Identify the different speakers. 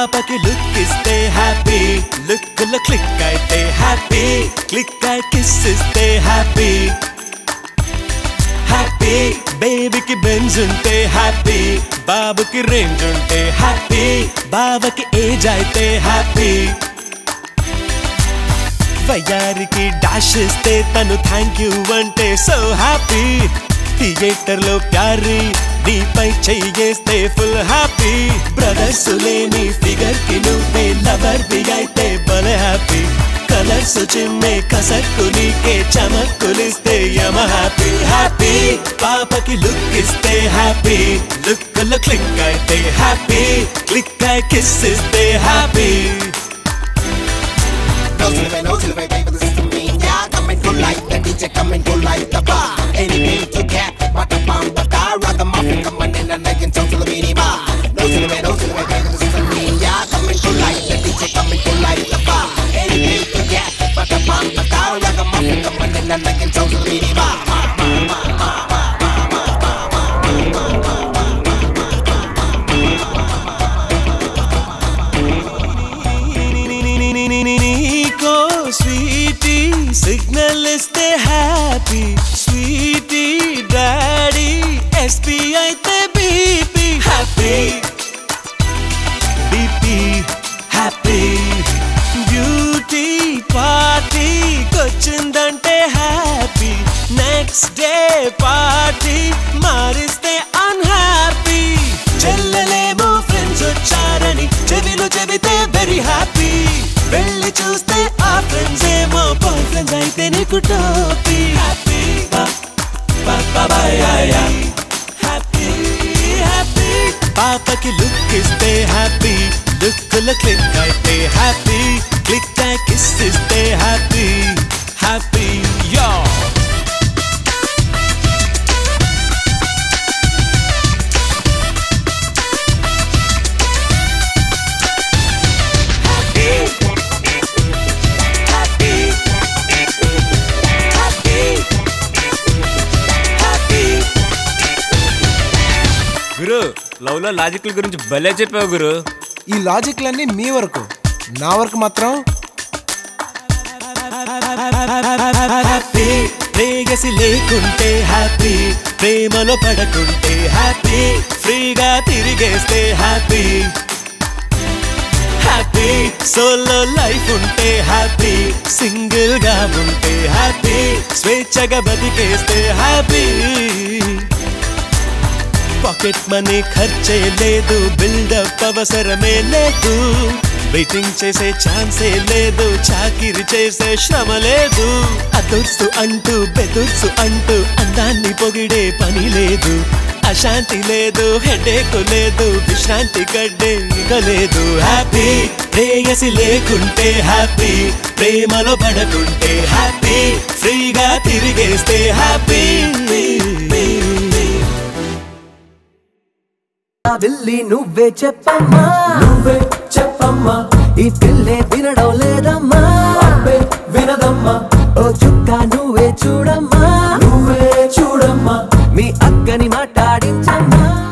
Speaker 1: పాపకి లుక్ ఇస్తే happy look లో క్లిక్ అయితే హ్యాపీ క్లిక్ అయి కిస్ ఇస్తే హ్యాపీ హ్యాపీ బేబీకి బెంజ్ ఉంటే హ్యాపీ బాబుకి రేంజ్ ఉంటే హ్యాపీ బావకి ఏజ్ అయితే హ్యాపీ వయ్యారికి డాష్ ఇస్తే తను థ్యాంక్ యూ అంటే సో హ్యాపీ థియేటర్ లో ప్యారీ నీపై చెయ్యేస్తే ఫుల్ హ్యాపీ బ్రదర్స్ లేని ఫిగర్ కి నువ్వే లవర్ ది అయితే భలే హ్యాపీ కలర్స్ చిమ్మే కసక్కు నీకే చమక్కులిస్తే యమ హ్యాపీ హ్యాపీ పాపకి లుక్ ఇస్తే హ్యాపీ లుక్ లో క్లిక్ అయితే హ్యాపీ క్లిక్ అయి కిస్ ఇస్తే happy
Speaker 2: No silver, no silver, baby, this is the mean. Yeah, come and go like the DJ, come and go like the bar. Anything to get, but the bomb, the car, rock the muffin, come on in and I can talk to the mini bar. No silver, no silver, baby, this is the mean. Yeah, come and go like the DJ, come and go like the bar. Anything to get, but the bomb, the car, rock the muffin, come on in and I can talk to the mini bar.
Speaker 1: నీకో sweety signal ఇస్తే happy sweety daddy SP అయితే BP happy BP happy beauty పార్టీకొచ్చిందంటే happy next day party మారిస్తే unhappy చెల్లెలేమో friends వచ్చారని చెవిలో చెబితే very happy వెళ్ళి చూస్తే ఆ ఫ్రెండ్స్ ఏమో బాయ్ ఫ్రెండ్స్ అయితే నీకు టోపీ హ్యాపీ హ్యాపీ హ్యాపీ పాపకి లుక్ ఇస్తే హ్యాపీ లుక్ లో క్లిక్ అయితే హ్యాపీ క్లిక్ అయి కిస్ ఇస్తే హ్యాపీ హ్యాపీ యో
Speaker 3: గురు లవ్ లో లాజిక్ల గురించి భలే చెప్పావు గురు
Speaker 4: ఈ లాజిక్లన్నీ మీ వరకు నా వరకు మాత్రం
Speaker 1: హ్యాపీ ప్రేయసి లేకుంటే హ్యాపీ ప్రేమలో పడకుంటే హ్యాపీ ఫ్రీగా తిరిగేస్తే హ్యాపీ హ్యాపీ సోలో లైఫ్ ఉంటే హ్యాపీ సింగిల్ గా ఉంటే హ్యాపీ స్వేచ్ఛగా బతికేస్తే హ్యాపీ పాకెట్ మనీ ఖర్చే లేదు బిల్డప్ అవసరమే లేదు వెయిటింగ్ చేసే ఛాన్సే లేదు చాకిరి చేసే శ్రమ లేదు అదుర్సు అంటూ బెదుర్సు అంటూ అందాన్ని పొగిడే పని లేదు అశాంతి లేదు హెడేక్ లేదు విశ్రాంతి గడ్డే ఇక లేదు హ్యాపీ ప్రేయసి లేకుంటే హ్యాపీ ప్రేమలో పడకుంటే హ్యాపీ ఫ్రీగా తిరిగేస్తే హ్యాపీ
Speaker 5: ఆ విల్లి నువ్వే చెప్పమ్మా నువ్వే చెప్పమ్మా ఈ పిల్లే వినడం లేదమ్మా వినదమ్మా ఓ చుక్క నువ్వే చూడమ్మా